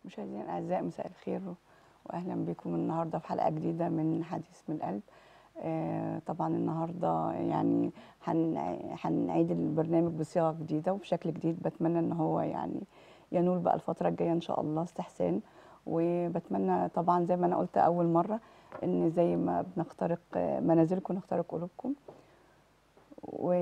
مشاهدينا الاعزاء مساء الخير واهلا بكم النهارده في حلقه جديده من حديث من القلب آه، طبعا النهارده يعني هن- هنعيد البرنامج بصياغه جديده وبشكل جديد بتمنى ان هو يعني ينول بقى الفتره الجايه ان شاء الله استحسان وبتمنى طبعا زي ما انا قلت اول مره ان زي ما بنخترق آه، منازلكم نخترق قلوبكم و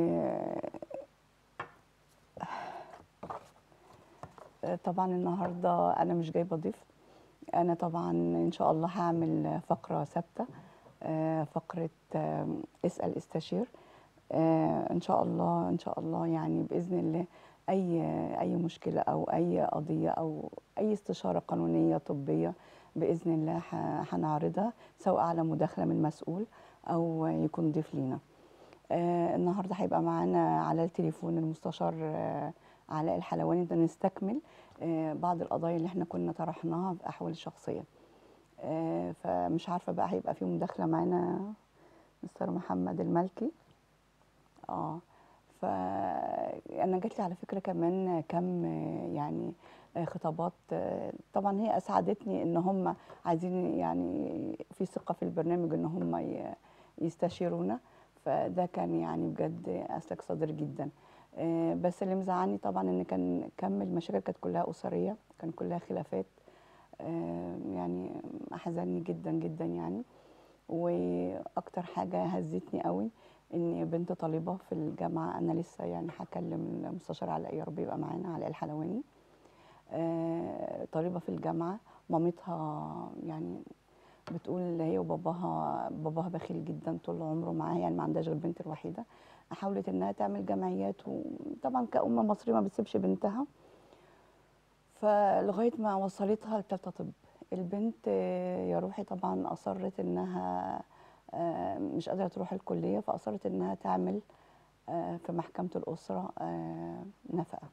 طبعا النهارده انا مش جايبه ضيف انا طبعا ان شاء الله هعمل فقره ثابته آه، فقره آه، اسال استشير آه، ان شاء الله ان شاء الله يعني باذن الله اي اي مشكله او اي قضيه او اي استشاره قانونيه طبيه باذن الله ه- هنعرضها سواء على مداخله من مسؤول او يكون ضيف لينا آه، النهارده هيبقى معانا على التليفون المستشار آه، علاء الحلواني ده نستكمل آه، بعض القضايا اللي احنا كنا طرحناها في احوال الشخصيه آه، فمش عارفه بقى هيبقى في مداخله معانا مستر محمد المالكي اه ف انا جات لي على فكره كمان كم آه، يعني آه، خطابات آه، طبعا هي اسعدتني ان هم عايزين يعني في ثقه في البرنامج ان هم ي- يستشيرونا فده كان يعني بجد اسلك صدر جدا آه، بس اللي مزعلني طبعا ان كان كم المشاكل كانت كلها اسريه كان كلها خلافات آه، يعني احزنني جدا جدا يعني واكتر حاجه هزتني قوي ان بنت طالبه في الجامعه انا لسه يعني هكلم المستشار علاء يا رب يبقى معانا علاء الحلواني آه، طالبه في الجامعه مامتها يعني بتقول هي وباباها باباها بخيل جدا طول عمره معاها يعني ما عندهاش غير البنت الوحيده حاولت انها تعمل جمعيات وطبعا كأم مصريه ما بتسيبش بنتها فلغايه ما وصلتها لتالتة طب البنت آه، يا روحي طبعا اصرت انها آه، مش قادره تروح الكليه فاصرت انها تعمل آه، في محكمه الاسره آه، نفقه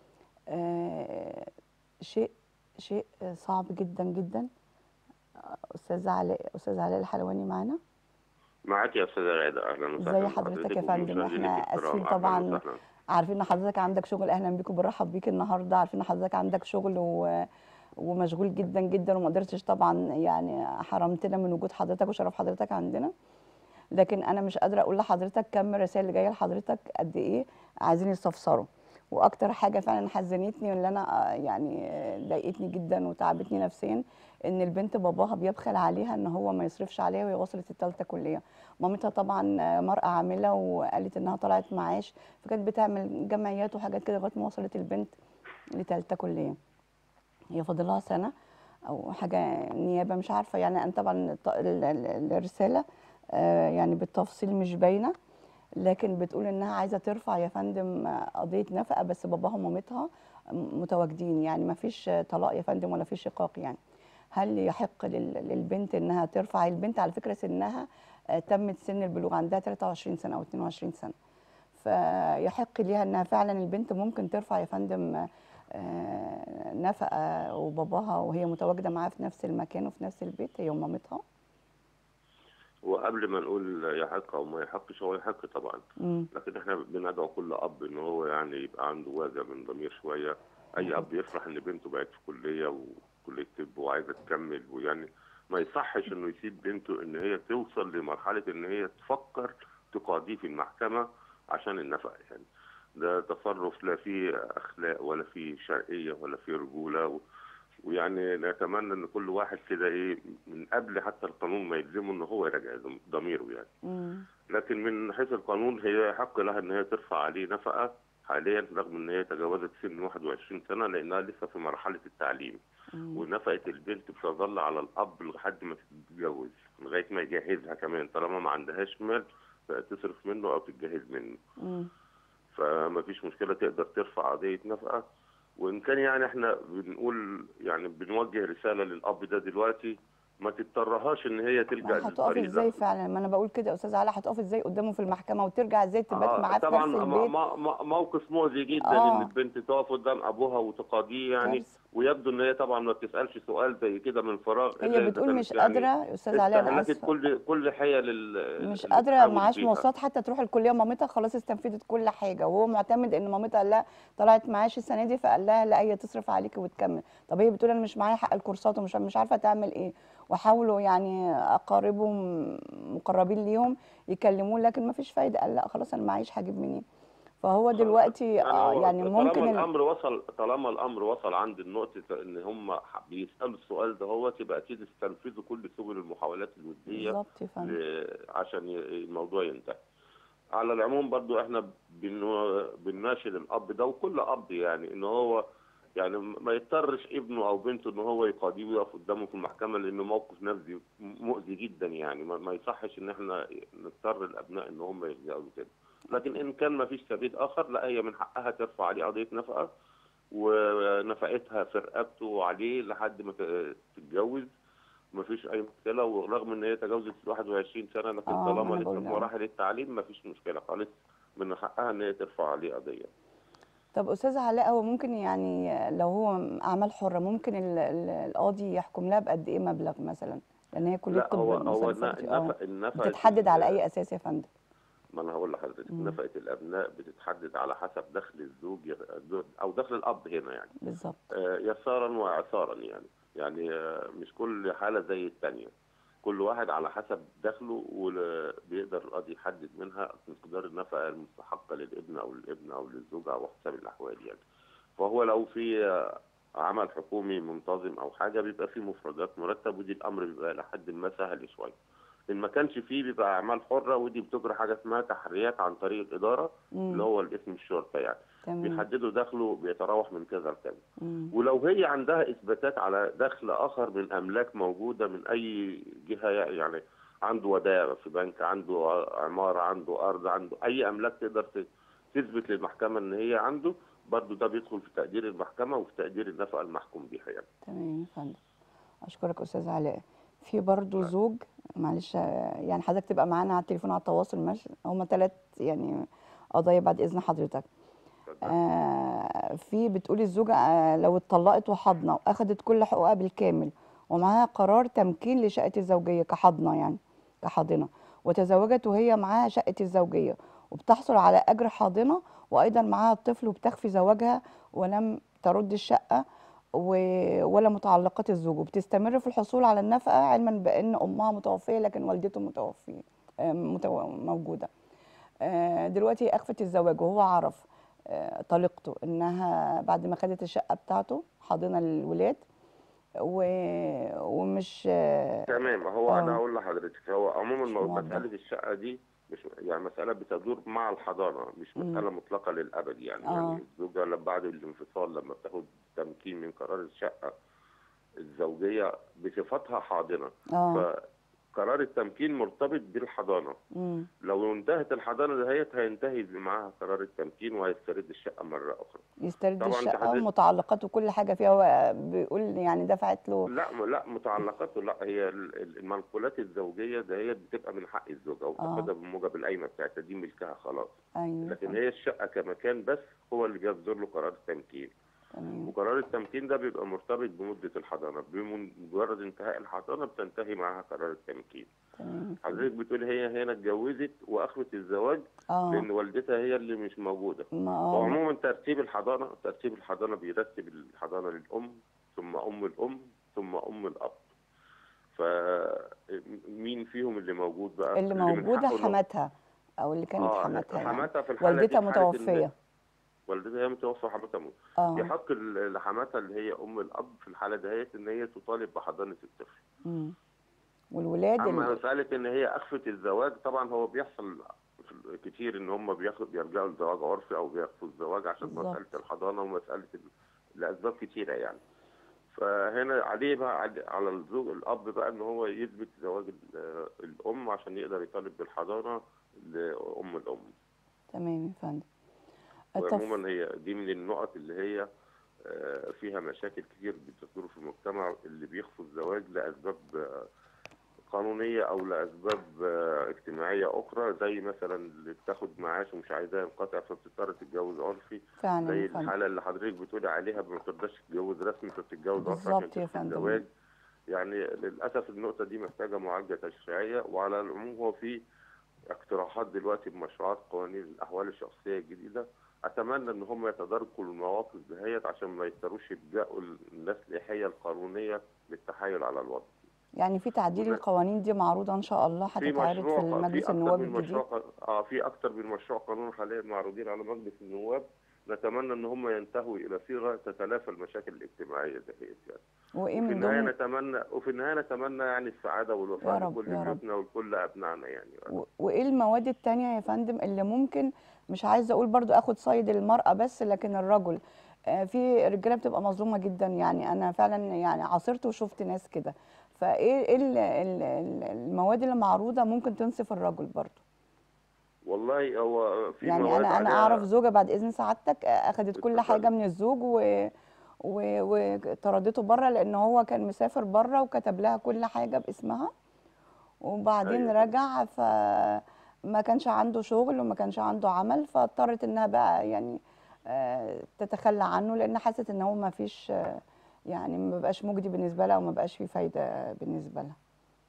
آه، شيء شيء صعب جدا جدا استاذ علاء استاذ علاء الحلواني معانا معاك يا استاذه غاده اهلا وسهلا ازي حضرتك يا بحضرتك فندم وبمشاهدينك احنا الكرام. اسفين أهلاً طبعا وسهلاً. عارفين ان حضرتك عندك شغل اهلا بيك وبنرحب بيك النهارده عارفين ان حضرتك عندك شغل و... ومشغول جدا جدا وما قدرتش طبعا يعني حرمتنا من وجود حضرتك وشرف حضرتك عندنا لكن انا مش قادره اقول لحضرتك كم الرسائل اللي جايه لحضرتك قد ايه عايزين يستفسروا واكتر حاجه فعلا حزنتني واللي انا آه، يعني آه، ضايقتني جدا وتعبتني نفسيا ان البنت باباها بيبخل عليها ان هو ما يصرفش عليها وهي وصلت الثالثه كليه مامتها طبعا آه، مرأة عامله وقالت انها طلعت معاش فكانت بتعمل جمعيات وحاجات كده لغايه ما وصلت البنت لثالثه كليه هي فاضلها سنه او حاجه نيابه مش عارفه يعني انا طبعا الط- ال- ال- الرساله آه، يعني بالتفصيل مش باينه لكن بتقول انها عايزه ترفع يا فندم آه، قضيه نفقه بس باباها ومامتها متواجدين يعني ما فيش طلاق يا فندم ولا في شقاق يعني هل يحق لل- للبنت انها ترفع البنت على فكره سنها آه، تمت سن البلوغ عندها 23 سنه او 22 سنه فيحق ليها انها فعلا البنت ممكن ترفع يا فندم آه، نفقه وباباها وهي متواجده معاها في نفس المكان وفي نفس البيت هي ومامتها وقبل ما نقول يحق او ما يحقش هو يحق طبعا مم. لكن احنا بندعو كل اب ان هو يعني يبقى عنده وازع من ضمير شويه اي اب يفرح ان بنته بقت في كليه وكليه طب وعايزه تكمل ويعني ما يصحش انه يسيب بنته ان هي توصل لمرحله ان هي تفكر تقاضيه في المحكمه عشان النفقه يعني ده تصرف لا فيه اخلاق ولا فيه شرعيه ولا فيه رجوله و... ويعني نتمنى ان كل واحد كده ايه من قبل حتى القانون ما يلزمه ان هو يراجع ضميره يعني مم. لكن من حيث القانون هي حق لها ان هي ترفع عليه نفقه حاليا رغم ان هي تجاوزت سن 21 سنه لانها لسه في مرحله التعليم مم. ونفقه البنت بتظل على الاب لحد ما تتجوز لغايه ما يجهزها كمان طالما ما عندهاش مال تصرف منه او تتجهز منه مم. فما فيش مشكله تقدر ترفع قضيه نفقه وان كان يعني احنا بنقول يعني بنوجه رساله للاب ده دلوقتي ما تضطرهاش ان هي تلجا ما هتقف للطريق ازاي ده فعلا ما انا بقول كده يا استاذ علاء هتقف ازاي قدامه في المحكمه وترجع ازاي تبات آه، معاه في طبعا نفس م- البيت م- م- موقف مؤذي جدا آه. ان البنت تقف قدام ابوها وتقاضيه يعني كارثة. ويبدو ان هي طبعا ما بتسالش سؤال زي كده من فراغ إلا هي إذا بتقول كانت مش يعني قادره يا استاذ علاء انا استهلكت اسفه كل كل حيل ال- مش اللي قادره بتحاول معاش بيها. مواصلات حتى تروح الكليه مامتها خلاص استنفذت كل حاجه وهو معتمد ان مامتها قال لها طلعت معاش السنه دي فقال لها لا هي تصرف عليكي وتكمل طب هي بتقول انا مش معايا حق الكورسات ومش مش عارفه تعمل ايه وحاولوا يعني اقاربهم مقربين ليهم يكلموه لكن ما فيش فايده قال لا خلاص انا معيش هجيب منين فهو دلوقتي يعني, آه هو يعني طالما ممكن ال- الامر وصل طالما الامر وصل عند النقطه ان هم بيسالوا السؤال ده هو يبقى اكيد استنفذوا كل سبل المحاولات الوديه بالظبط يا فندم ل- عشان ي- الموضوع ينتهي على العموم برضو احنا بنو- بنناشد الاب ده وكل اب يعني ان هو يعني ما يضطرش ابنه او بنته ان هو يقاضيه ويقف قدامه في المحكمه لانه موقف نفسي مؤذي جدا يعني ما ما يصحش ان احنا نضطر الابناء ان هم يلجأوا كده لكن ان كان ما فيش سبيل اخر لا هي من حقها ترفع عليه قضيه نفقه ونفقتها في رقبته وعليه لحد ما ت- تتجوز ما فيش اي مشكله ورغم ان هي تجاوزت ال 21 سنه لكن آه، طالما ما أنا لسه بقول في لك. مراحل التعليم ما فيش مشكله خالص من حقها ان هي ترفع عليه قضيه طب استاذ علاء هو ممكن يعني لو هو اعمال حره ممكن ال- ال- القاضي يحكم لها بقد ايه مبلغ مثلا لان هي كليه لا طب هو هو مثلا الن- فبت- آه. النفقه النفقه بتتحدد على اي اساس يا فندم ما انا هقول لحضرتك مم. نفقه الابناء بتتحدد على حسب دخل الزوج او دخل الاب هنا يعني بالظبط آه، يسارا وعسارا يعني يعني آه، مش كل حالة زي الثانية كل واحد على حسب دخله وبيقدر القاضي يحدد منها مقدار النفقة المستحقة للابن أو للابن أو للزوجة أو حسب الأحوال يعني فهو لو في آه، عمل حكومي منتظم أو حاجة بيبقى فيه مفردات مرتب ودي الأمر بيبقى لحد ما سهل شوية إن ما كانش فيه بيبقى أعمال حرة ودي بتجرى حاجة اسمها تحريات عن طريق الإدارة اللي مم. هو الاسم الشرطة يعني تمام بيحددوا دخله بيتراوح من كذا لكذا مم. ولو هي عندها اثباتات على دخل اخر من املاك موجوده من اي جهه يعني عنده ودائع في بنك عنده عماره عنده ارض عنده اي املاك تقدر ت- تثبت للمحكمه ان هي عنده برضه ده بيدخل في تقدير المحكمه وفي تقدير النفقه المحكوم بيها يعني تمام يا فندم اشكرك استاذ علاء في برضو زوج معلش آه، يعني حضرتك تبقى معانا على التليفون على التواصل ماشي هما ثلاث يعني قضايا بعد اذن حضرتك آه في بتقولي الزوجة آه لو اتطلقت وحاضنة واخدت كل حقوقها بالكامل ومعاها قرار تمكين لشقة الزوجية كحاضنة يعني كحاضنة وتزوجت وهي معاها شقة الزوجية وبتحصل على أجر حاضنة وأيضا معاها الطفل وبتخفي زواجها ولم ترد الشقة و- ولا متعلقات الزوج وبتستمر في الحصول على النفقة علما بأن أمها متوفية لكن والدته متوفية آه، متو- موجودة آه، دلوقتي أخفت الزواج وهو عرف آه، طليقته انها بعد ما خدت الشقه بتاعته حاضنه للولاد و... ومش آه، تمام هو آه. انا هقول لحضرتك هو عموما مش مو- موضح. مساله الشقه دي مش يعني مساله بتدور مع الحضانه مش مم. مساله مطلقه للابد يعني آه. يعني الزوجه لما بعد الانفصال لما بتاخد تمكين من قرار الشقه الزوجيه بصفتها حاضنه اه فقرار التمكين مرتبط بالحضانه مم. لو انتهت الحضانه دهيت هينتهي معاها قرار التمكين وهيسترد الشقه مره اخرى يسترد طبعاً الشقه تحدد- ومتعلقاته وكل حاجه فيها هو بيقول يعني دفعت له لا لا متعلقاته لا هي ال- ال- المنقولات الزوجيه دهيت بتبقى من حق الزوجه وبتاخدها بموجب القايمه بتاعتها دي ملكها خلاص ايوه لكن هي الشقه كمكان بس هو اللي بيصدر له قرار التمكين تمام وقرار التمكين ده بيبقى مرتبط بمده الحضانه بمجرد انتهاء الحضانه بتنتهي معاها قرار التمكين تمام حضرتك بتقول هي هنا اتجوزت واخفت الزواج لان اه والدتها هي اللي مش موجوده ما اه وعموما ترتيب الحضانه ترتيب الحضانه بيرتب الحضانه للام ثم ام الام ثم ام الاب فمين فيهم اللي موجود بقى اللي من موجوده حقه إنه- حماتها او اللي كانت آه، حماتها يعني حماتها في الحاله والدتها دي في حالة إن متوفيه والدتها هي متوفى وحماتها موت اه يحق ال- لحماتها اللي هي ام الاب في الحاله دهيت ان هي تطالب بحضانه الطفل مم. والولاد اما اللي مساله ان هي اخفت الزواج طبعا هو بيحصل في- كتير ان هم بياخدوا بيرجعوا لزواج عرفي او بياخدوا الزواج عشان بالظبط. مساله الحضانه ومساله ال- لاسباب كتيره يعني فهنا عليه بقى على- على الزوج الاب بقى ان هو يثبت زواج ال- الام عشان يقدر يطالب بالحضانه لام الام تمام يا فندم التف... وعموما هي دي من النقط اللي هي آه، فيها مشاكل كتير بتدور في المجتمع اللي بيخفوا الزواج لاسباب آه، قانونيه او لاسباب آه، اجتماعيه اخرى زي مثلا اللي بتاخد معاش ومش عايزاه ينقطع فبتضطر تتجوز عرفي فعلا زي يا فندم الحاله اللي حضرتك بتقولي عليها ما بتقدرش تتجوز رسمي فبتتجوز عرفي بالظبط عشان يا تثبت فندم. الزواج يعني للاسف النقطه دي محتاجه معالجه تشريعيه وعلى العموم هو في اقتراحات دلوقتي بمشروعات قوانين الاحوال الشخصيه الجديده اتمنى ان هم يتداركوا المواقف دهيت عشان ما يضطروش يلجأوا الناس الإحية القانونيه للتحايل على الوضع يعني في تعديل وده- القوانين دي معروضة إن شاء الله في هتتعرض مشروع في مجلس في النواب اكتر من الجديد مشروع ق- اه في اكتر من مشروع قانون حاليا معروضين على مجلس النواب نتمنى ان هم ينتهوا الى صيغه تتلافى المشاكل الاجتماعيه دهيت يعني وإيه وفي من النهايه ضمن نتمنى وفي النهايه نتمنى يعني السعاده يا والوفاء رب، لكل يا رب. بيوتنا ولكل ابنائنا يعني و- وايه المواد التانية يا فندم اللي ممكن مش عايزه اقول برضو اخد صيد المرأة بس لكن الرجل آه، في رجاله بتبقى مظلومه جدا يعني انا فعلا يعني عاصرت وشفت ناس كده فايه إيه ال- ال- ال- المواد اللي معروضه ممكن تنصف الرجل برضو والله هو في يعني مواد انا انا عليها- اعرف زوجه بعد اذن سعادتك آه، اخدت كل اتفضلي. حاجه من الزوج و و- وطردته بره لان هو كان مسافر بره وكتب لها كل حاجه باسمها وبعدين أيوة. رجع فما كانش عنده شغل وما كانش عنده عمل فاضطرت انها بقى يعني آه، تتخلى عنه لان حست ان هو ما فيش آه، يعني ما بقاش مجدي بالنسبه لها وما بقاش فيه فايده بالنسبه لها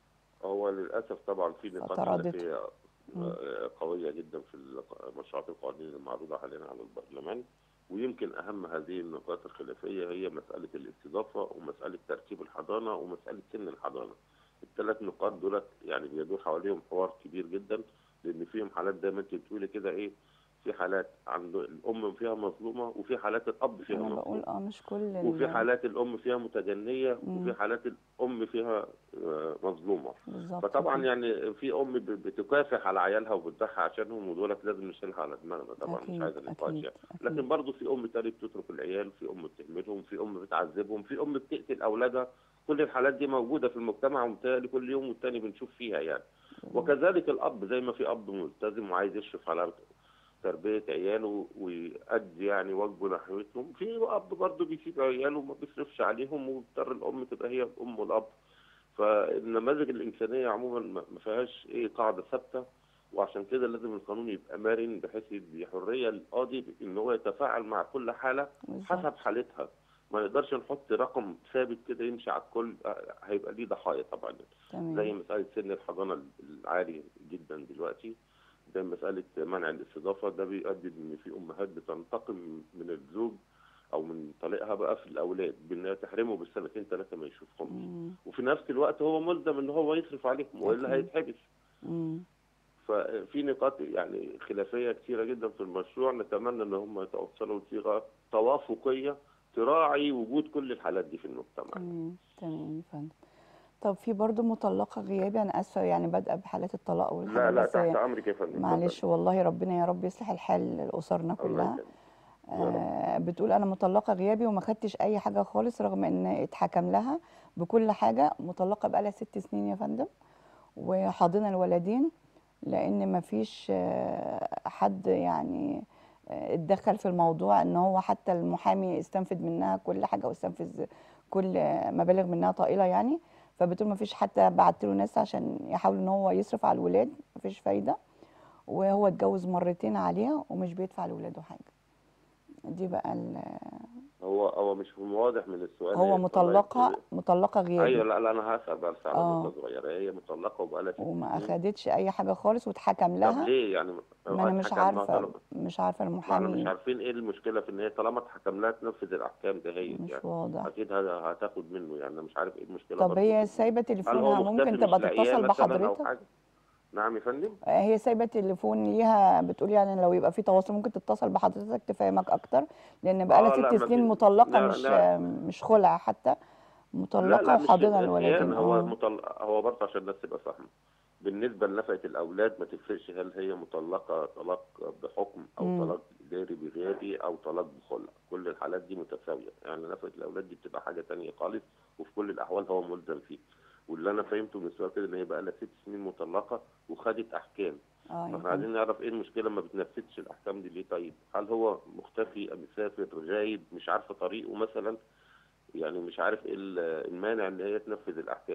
هو للاسف طبعا في نقاط فطردته. خلافيه مم. آه، قويه جدا في المشروعات القوانين المعروضه حاليا على البرلمان ويمكن اهم هذه النقاط الخلافيه هي مساله الاستضافه ومساله ترتيب الحضانه ومساله سن الحضانه. الثلاث نقاط دولت يعني بيدور حواليهم حوار كبير جدا لان فيهم حالات زي ما انت بتقولي كده ايه في حالات عند الام فيها مظلومه وفي حالات الاب فيها انا مظلوم بقول اه مش كل وفي ال- حالات الام فيها متجنيه مم. وفي حالات الام فيها آه، مظلومه بالظبط فطبعا كده. يعني في ام ب- بتكافح على عيالها وبتضحي عشانهم ودولت لازم نشيلها على دماغنا طبعا مش أكيد، عايزه نقاش أكيد، يعني أكيد. لكن برضه في ام تاني بتترك العيال في ام بتهملهم في ام بتعذبهم في ام بتقتل اولادها كل الحالات دي موجوده في المجتمع ومتهيألي كل يوم والتاني بنشوف فيها يعني وكذلك الاب زي ما في اب ملتزم وعايز يشرف على تربيه عياله ويؤدي يعني واجبه نحوتهم في اب برضه بيسيب عياله وما بيصرفش عليهم وبيضطر الام تبقى هي الام والاب فالنماذج الانسانيه عموما ما ما فيهاش ايه قاعده ثابته وعشان كده لازم القانون يبقى مرن بحيث يدي حريه للقاضي ان هو يتفاعل مع كل حاله بالظبط. حسب حالتها ما نقدرش نحط رقم ثابت كده يمشي على الكل آه، هيبقى ليه ضحايا طبعا تمام زي مسألة سن الحضانة العالي جدا دلوقتي زي مسألة منع الاستضافة ده بيؤدي إن في أمهات بتنتقم من الزوج أو من طليقها بقى في الأولاد بإنها تحرمه بالسنتين ثلاثة ما يشوفهمش مم. وفي نفس الوقت هو ملزم إن هو يصرف عليهم وإلا أكيد. هيتحبس مم. ففي نقاط يعني خلافية كثيرة جدا في المشروع نتمنى إن هم يتوصلوا لصيغة توافقية تراعي وجود كل الحالات دي في المجتمع تمام تمام يا فندم طب في برضو مطلقة غيابي أنا آسفة يعني بادئة بحالات الطلاق لا والحاجات لا بس تحت أمرك يا فندم معلش والله ربنا يا رب يصلح الحال لأسرنا الله كلها يسلمك. يا رب. آه بتقول أنا مطلقة غيابي وما خدتش أي حاجة خالص رغم إن اتحكم لها بكل حاجة مطلقة بقالها ست سنين يا فندم وحاضنة الولدين لأن ما فيش آه حد يعني آه، اتدخل في الموضوع ان هو حتى المحامي استنفذ منها كل حاجه واستنفذ كل آه، مبالغ منها طائله يعني فبتقول ما فيش حتى بعت له ناس عشان يحاول ان هو يصرف على الولاد ما فيش فايده وهو اتجوز مرتين عليها ومش بيدفع لولاده حاجه دي بقى ال- هو هو مش واضح من السؤال هي هو طلعت- مطلقه مطلقه ايوه غيابي لا لا انا هسال بس على آه. نقطه صغيره هي مطلقه وبقالها ست وما سنين. اخدتش اي حاجه خالص واتحكم طب لها ليه يعني ما انا مش اتحكم لها عارفه طالما- مش عارفه ما احنا مش المحامي عارفين ايه المشكله في ان هي طالما اتحكم لها تنفذ الاحكام ده هي مش يعني واضح اكيد هت- هتاخد منه يعني انا مش عارف ايه المشكله طب برضه هي في- سايبه هل هو تليفونها مختفي ممكن مش تبقى لاقياه تتصل مثلا او بحضرتك حاجه نعم يا فندم هي سايبه تليفون ليها بتقول يعني لو يبقى في تواصل ممكن تتصل بحضرتك تفهمك اكتر لان بقى لها آه، لا، ست ما سنين في- مطلقه لا، مش لا. مش خلع حتى لا مطلقه لا مش وحاضنه الخيانة، الولدين هو اه مطلق هو برضه عشان الناس تبقى فاهمه بالنسبه لنفقه الاولاد ما تفرقش هل هي مطلقه طلاق بحكم او مم. طلاق اداري بغيابي او طلاق بخلع كل الحالات دي متساويه يعني نفقه الاولاد دي بتبقى حاجه تانية خالص وفي كل الاحوال هو ملزم فيه واللي انا فهمته من السؤال كده ان هي بقى لها ست سنين مطلقه وخدت احكام اه يا فاحنا فندم. عايزين نعرف ايه المشكله ما بتنفذش الاحكام دي ليه طيب هل هو مختفي ام مسافر غايب مش عارفه طريقه مثلا يعني مش عارف ايه ال- المانع ان هي تنفذ الاحكام دي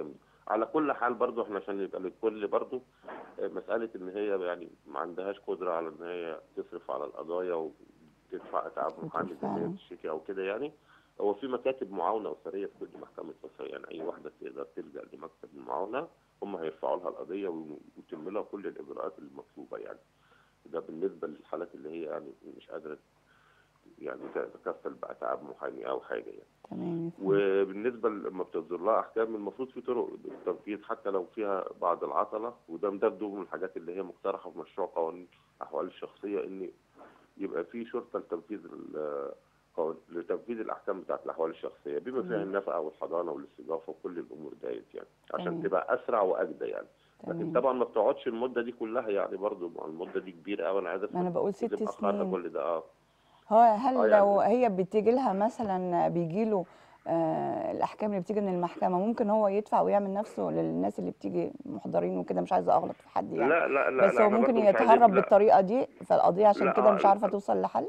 على كل حال برضو احنا عشان يبقى للكل برضو آه، مساله ان هي يعني ما عندهاش قدره على ان هي تصرف على القضايا وتدفع اتعاب محامي زي ما هي فعلا. بتشتكي او كده يعني هو في مكاتب معاونه اسريه في كل محكمه اسره يعني اي واحده تقدر تلجا لمكتب المعاونه هم هيرفعوا لها القضيه ويتم لها كل الاجراءات المطلوبه يعني ده بالنسبه للحالات اللي هي يعني مش قادره يعني تتكفل باتعاب محامي او حاجه يعني تمام يا فندم. وبالنسبه لما بتصدر لها احكام المفروض في طرق التنفيذ حتى لو فيها بعض العطله وده ده من الحاجات اللي هي مقترحه في مشروع قوانين الاحوال الشخصيه ان يبقى في شرطه لتنفيذ ال- قوان- لتنفيذ الاحكام بتاعت الاحوال الشخصيه بما فيها تمام. النفقه والحضانه والاستضافه وكل الامور ديت يعني عشان تمام. تبقى اسرع واجدى يعني لكن تمام طبعا ما بتقعدش المده دي كلها يعني برضو ما المده دي كبيره قوي انا عايز ما انا بقول ست تبقى خارجة سنين كل ده اه هو هل آه، يعني- لو هي بتيجي لها مثلا بيجي له آه الاحكام اللي بتيجي من المحكمه ممكن هو يدفع ويعمل نفسه للناس اللي بتيجي محضرين وكده مش عايزه اغلط في حد يعني لا لا لا بس لا هو أنا ممكن برضو مش عايز- يتهرب لا. بالطريقه دي فالقضيه عشان لا، كده مش آه، عارفه توصل لحل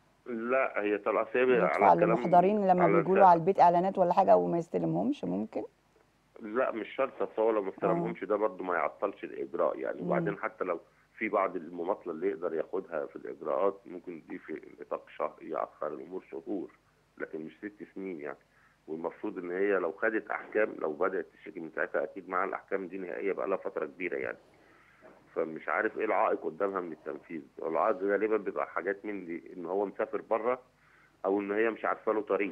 لا هي طلع سابق يدفع على كلام للمحضرين لما على بيجوا له على البيت اعلانات ولا حاجه وما يستلمهمش ممكن لا مش شرط اصل هو لو ما استلمهمش ده برضه ما يعطلش الاجراء يعني مم. وبعدين حتى لو في بعض المماطله اللي يقدر ياخدها في الاجراءات ممكن دي في نطاق شهر ياخر الامور شهور لكن مش ست سنين يعني والمفروض ان هي لو خدت احكام لو بدات تشتكي من ساعتها اكيد مع الاحكام دي نهائيه بقى لها فتره كبيره يعني فمش عارف ايه العائق قدامها من التنفيذ العائق غالبا بيبقى حاجات من دي ان هو مسافر بره او ان هي مش عارفه له طريق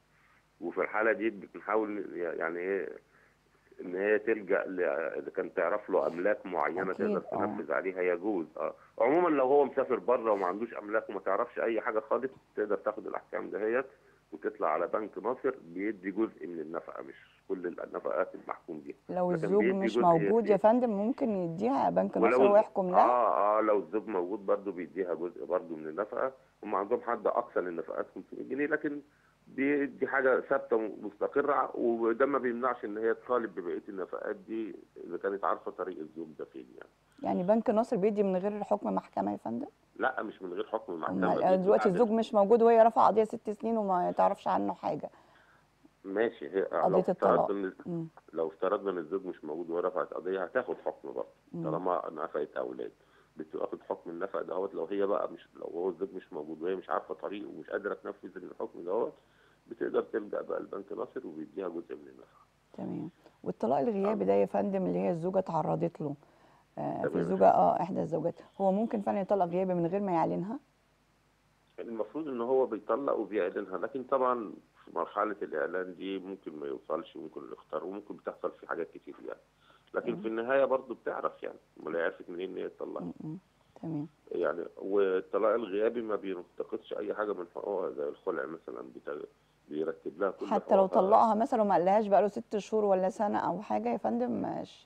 وفي الحاله دي بنحاول يعني ايه ان هي تلجا ل- اذا كان تعرف له املاك معينه أكيد، تقدر آه. تنفذ عليها يجوز اه عموما لو هو مسافر بره وما عندوش املاك وما تعرفش اي حاجه خالص تقدر تاخد الاحكام دهيت وتطلع على بنك ناصر بيدي جزء من النفقه مش كل النفقات المحكوم بيها لو لكن الزوج بيدي مش جزء موجود يا يسير. فندم ممكن يديها بنك ولو مصر الز- ويحكم لها اه اه لو الزوج موجود برضه بيديها جزء برضه من النفقه هم عندهم حد اقصى للنفقات 500 جنيه لكن دي دي حاجه ثابته مستقره وده ما بيمنعش ان هي تطالب ببقيه النفقات دي اذا كانت عارفه طريق الزوج ده فين يعني يعني بنك ناصر بيدي من غير حكم محكمه يا فندم لا مش من غير حكم المحكمه أمال دي دلوقتي بعد- الزوج مش موجود وهي رافعه قضيه ست سنين وما تعرفش عنه حاجه ماشي هي لو قضية الطلاق. افترضنا ان مم. لو افترضنا ان الزوج مش موجود ورفعت قضيه هتاخد حكم برضه مم. طالما نفقت اولاد بتاخد حكم النفقه دهوت لو هي بقى مش لو هو الزوج مش موجود وهي مش عارفه طريقه ومش قادره تنفذ الحكم دهوت بتقدر تلجا بقى لبنك ناصر وبيديها جزء من النفقه تمام والطلاق الغيابي ده يا فندم اللي هي الزوجه اتعرضت له آه في تمام. زوجه اه احدى الزوجات هو ممكن فعلا يطلق غيابي من غير ما يعلنها المفروض ان هو بيطلق وبيعلنها لكن طبعا في مرحله الاعلان دي ممكن ما يوصلش ممكن يختار وممكن بتحصل في حاجات كتير يعني لكن مم. في النهايه برضه بتعرف يعني امال هي عرفت منين ان هي تطلق م- م. تمام يعني والطلاق الغيابي ما بينتقدش اي حاجه من حقوقها زي الخلع مثلا بيت- بيرتب لها كل حتى لو حقوقها. طلقها مثلا وما قالهاش بقاله ست شهور ولا سنه او حاجه يا فندم مش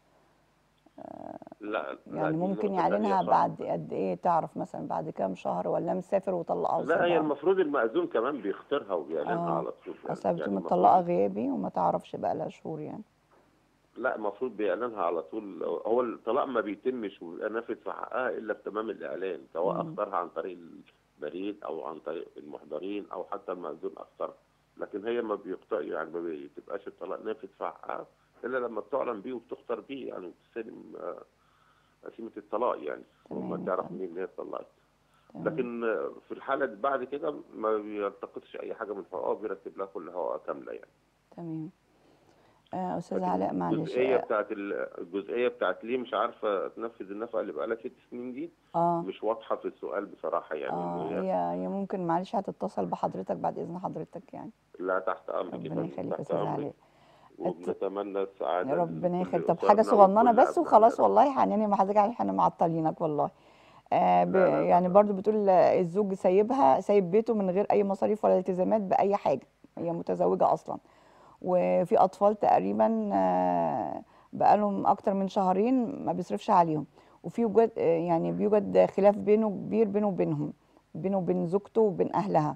لا لا، يعني دي ممكن نقطة يعلنها تانية بعد خالص. قد ايه تعرف مثلا بعد كام شهر ولا مسافر وطلقها لا هي وسابها المفروض المأذون كمان بيختارها وبيعلنها آه. على طول يعني. اصلا بتبقى يعني مطلقه المفروض غيابي وما تعرفش بقى لها شهور يعني لا المفروض بيعلنها على طول هو الطلاق ما بيتمش ويبقى نافذ في حقها الا في تمام الاعلان سواء مم. اختارها عن طريق البريد او عن طريق المحضرين او حتى المأذون اختارها لكن هي ما بيختار يعني ما بتبقاش الطلاق نافذ في حقها الا لما بتعلن بيه وبتختار بيه يعني وبتستلم آه، قسيمه الطلاق يعني تمام وما يا تعرف فندم. منين ان هي اتطلقت تمام. لكن آه، في الحاله دي بعد كده ما بيلتقطش اي حاجه من حقوقها بيرتب لها كل حقوقها كامله يعني تمام آه استاذ لكن علاء معلش الجزئيه اه بتاعت ال- الجزئيه بتاعت ليه مش عارفه تنفذ النفقه اللي بقالها ست سنين دي اه مش واضحه في السؤال بصراحه يعني آه، إن هي هي هي ممكن معلش هتتصل بحضرتك بعد اذن حضرتك يعني لا تحت امرك يا ربنا فندم، يخليك يا تحت استاذ امرك علاء وبنتمنى السعاده ربنا لكل يخليك طب أسرنا حاجه صغننه وكل بس أبنائنا وخلاص يا رب. والله يعني مع حضرتك احنا معطلينك والله آه ب... لا، لا، لا، يعني لا. برضو بتقول آه، الزوج سايبها سايب بيته من غير اي مصاريف ولا التزامات باي حاجه هي متزوجه اصلا وفي اطفال تقريبا آه، بقالهم اكتر من شهرين ما بيصرفش عليهم وفي وجود آه، يعني بيوجد خلاف بينه كبير بينه وبينهم بينه وبين زوجته وبين اهلها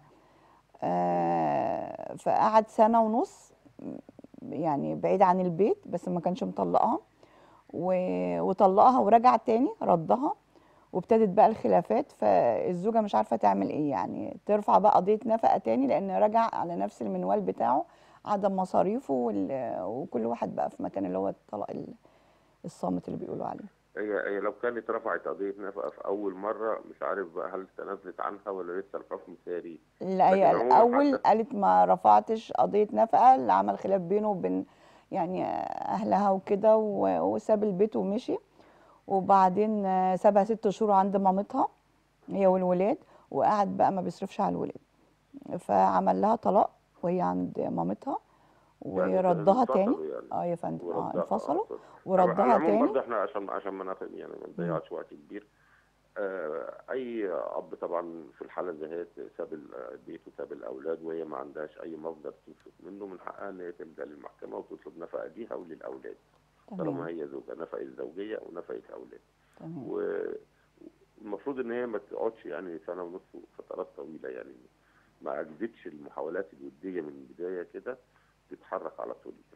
آه، فقعد سنه ونص يعني بعيد عن البيت بس ما كانش مطلقها و- وطلقها ورجع تاني ردها وابتدت بقى الخلافات فالزوجه مش عارفه تعمل ايه يعني ترفع بقى قضيه نفقه تاني لان رجع على نفس المنوال بتاعه عدم مصاريفه وال- وكل واحد بقى في مكان اللي هو الطلاق ال- الصامت اللي بيقولوا عليه هي هي لو كانت رفعت قضيه نفقه في اول مره مش عارف بقى هل تنازلت عنها ولا لسه الحكم ساري لا هي لكن عموما الاول حتى- قالت ما رفعتش قضيه نفقه اللي عمل خلاف بينه وبين يعني اهلها وكده و- وساب البيت ومشي وبعدين آه، سابها ست شهور عند مامتها هي والولاد وقعد بقى ما بيصرفش على الولاد فعمل لها طلاق وهي عند مامتها يعني وردها انفصلوا تاني يعني. اه يا فندم اه وردها- انفصلوا آه، وردها على العموم تاني برضه احنا عشان عشان ما ناخد يعني ما نضيعش وقت كبير آه، اي اب طبعا في الحاله زي هي ساب ال- البيت وساب الاولاد وهي ما عندهاش اي مصدر تنفق منه من حقها ان هي تلجا للمحكمه وتطلب نفقه ليها وللاولاد طالما تمام هي زوجه نفقه الزوجيه ونفقه اولاد تمام والمفروض ان هي ما تقعدش يعني سنه ونص فترات طويله يعني ما اجدتش المحاولات الوديه من البدايه كده تتحرك على طول كده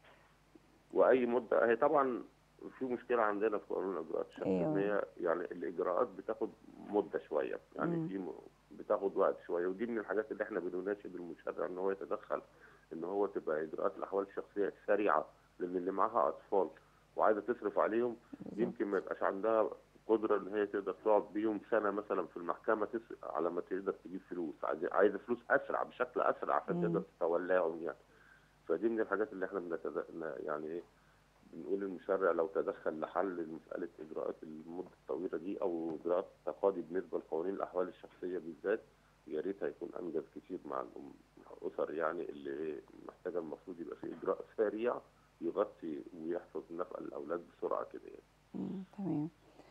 واي مده هي طبعا في مشكله عندنا في قانون الاجراءات الشخصيه أيوة. ان هي يعني الاجراءات بتاخد مده شويه يعني مم. في م- بتاخد وقت شويه ودي من الحاجات اللي احنا بنناشد المشرع ان هو يتدخل ان هو تبقى اجراءات الاحوال الشخصيه سريعه لان اللي معاها اطفال وعايزه تصرف عليهم يمكن ما يبقاش عندها قدره ان هي تقدر تقعد بيهم سنه مثلا في المحكمه تس... على ما تقدر تجيب فلوس عايزه عايزه فلوس اسرع بشكل اسرع عشان مم. تقدر تتولاهم يعني فدي من الحاجات اللي احنا بنتد... ن- يعني ايه بنقول المشرع لو تدخل لحل مساله اجراءات المده الطويله دي او اجراءات تقاضي بالنسبه لقوانين الاحوال الشخصيه بالذات يا ريت هيكون انجز كتير مع الأم- الاسر يعني اللي محتاجه المفروض يبقى في اجراء سريع يغطي ويحفظ نفقه الاولاد بسرعه كده يعني. مم، تمام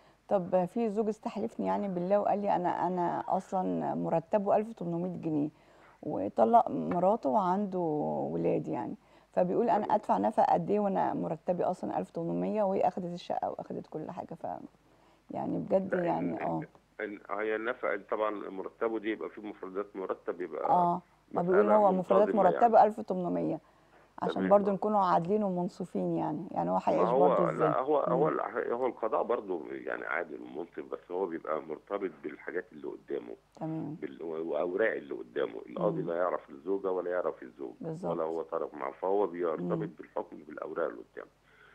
طب في زوج استحلفني يعني بالله وقال لي انا انا اصلا مرتبه 1800 جنيه وطلق مراته وعنده ولاد يعني فبيقول انا ادفع نفقه قد ايه وانا مرتبي اصلا 1800 وهي اخذت الشقه واخذت كل حاجه ف يعني بجد لا، يعني إن- اه إن- هي النفقه طبعا مرتبه دي يبقى فيه مفردات مرتب يبقى اه ما بيقول مسألة هو مفردات منتظمة مرتبه 1800 عشان تمام. برضو نكونوا عادلين ومنصفين يعني يعني هو ما هيعيش هو برضو ازاي لا هو هو مم. الع- هو القضاء برضه يعني عادل ومنصف بس هو بيبقى مرتبط بالحاجات اللي قدامه تمام بال- واوراق اللي قدامه القاضي مم. لا يعرف الزوجه ولا يعرف الزوج بالظبط. ولا هو طرف معه فهو بيرتبط مم. بالحكم بالاوراق اللي قدامه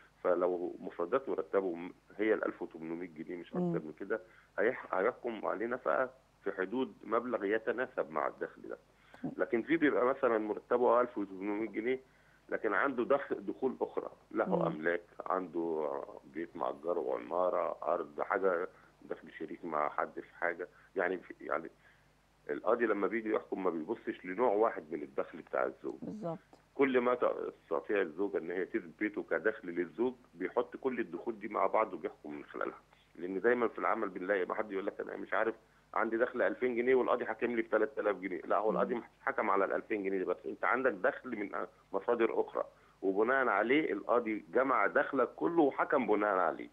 فلو مفردات مرتبه م- هي ال 1800 جنيه مش مم. اكتر من كده هيح- هيحكم عليه نفقه في حدود مبلغ يتناسب مع الدخل ده لكن في بيبقى مثلا مرتبه 1800 جنيه لكن عنده دخل دخول اخرى له مم. املاك عنده بيت مأجره وعماره ارض حاجه دخل شريك مع حد في حاجه يعني في يعني القاضي لما بيجي يحكم ما بيبصش لنوع واحد من الدخل بتاع الزوج بالظبط كل ما تستطيع الزوجه ان هي تثبته كدخل للزوج بيحط كل الدخول دي مع بعض وبيحكم من خلالها لان دايما في العمل بنلاقي ما حد يقول لك انا مش عارف عندي دخل 2000 جنيه والقاضي حاكم لي ب 3000 جنيه لا هو القاضي مش حكم على ال 2000 جنيه دي بس انت عندك دخل من مصادر اخرى وبناء عليه القاضي جمع دخلك كله وحكم بناء عليه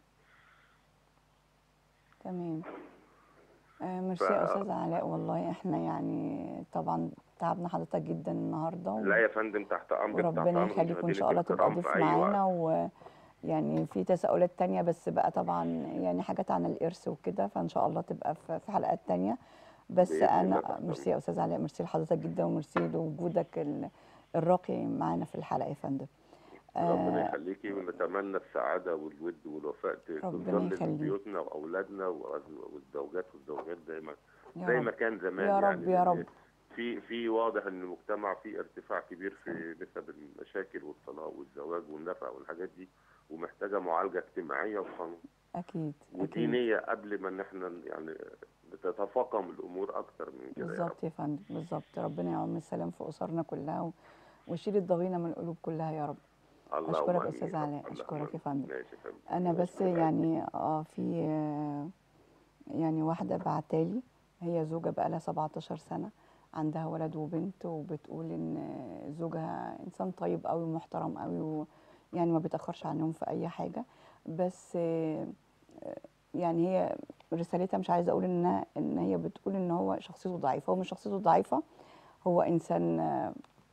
تمام آه ميرسي ف- يا استاذ علاء والله احنا يعني طبعا تعبنا حضرتك جدا النهارده و... لا يا فندم تحت امرك تحت وربنا امرك يخليك وان شاء مدينة الله تبقى الكرام ضيف في أي وقت. معانا ويعني في تساؤلات تانية بس بقى طبعا يعني حاجات عن الإرث وكده فإن شاء الله تبقى في في حلقات تانية بس بإذن الله أنا تحت ميرسي يا أستاذ علاء ميرسي لحضرتك جدا وميرسي لوجودك ال- الراقي معانا في الحلقة يا فندم ربنا آه يخليكي ونتمنى السعادة والود والوفاء ت- ربنا تظل يخليك. في بيوتنا وأولادنا وأز- والزوجات والزوجات زي ما يا زي رب. ما كان زمان يا يعني رب يا لأن رب. في في واضح ان المجتمع فيه ارتفاع كبير في نسب المشاكل والطلاق والزواج والنفقه والحاجات دي ومحتاجه معالجه اجتماعيه وقانون أكيد أكيد ودينيه قبل ما ان احنا يعني تتفاقم الامور اكتر من كده يا رب. بالظبط يا فندم بالظبط ربنا يعم السلام في أسرنا كلها و- ويشيل الضغينة من القلوب كلها يا رب اللهم أشكرك يا آمين أستاذ يا رب. علاء، اللهم أشكرك يا آمين. فندم. ماشي يا فندم انا ماشي بس يا فندم. يعني اه في آه، يعني واحده بعتالي هي زوجه بقى لها 17 سنه عندها ولد وبنت وبتقول ان زوجها انسان طيب قوي ومحترم قوي ويعني ما بيتاخرش عنهم في اي حاجه بس آه، آه، يعني هي رسالتها مش عايزه اقول ان ان هي بتقول ان هو شخصيته ضعيفه هو مش شخصيته ضعيفه هو انسان آه،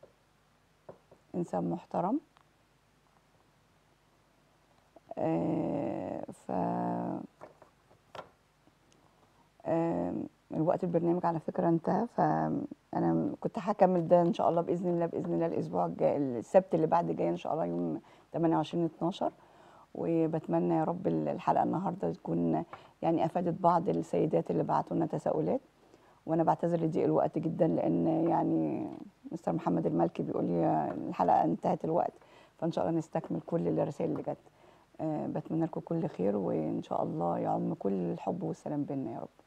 انسان محترم آه، ف آم، الوقت البرنامج على فكرة انتهى فأنا كنت هكمل ده إن شاء الله بإذن الله بإذن الله الأسبوع الجاي السبت اللي بعد جاي إن شاء الله يوم 28 12 وبتمنى يا رب الحلقة النهاردة تكون يعني أفادت بعض السيدات اللي بعتوا لنا تساؤلات وأنا بعتذر لضيق الوقت جدا لأن يعني مستر محمد المالكي بيقول لي الحلقة انتهت الوقت فإن شاء الله نستكمل كل الرسائل اللي جت آه، بتمنى لكم كل خير وإن شاء الله يعم كل الحب والسلام بينا يا رب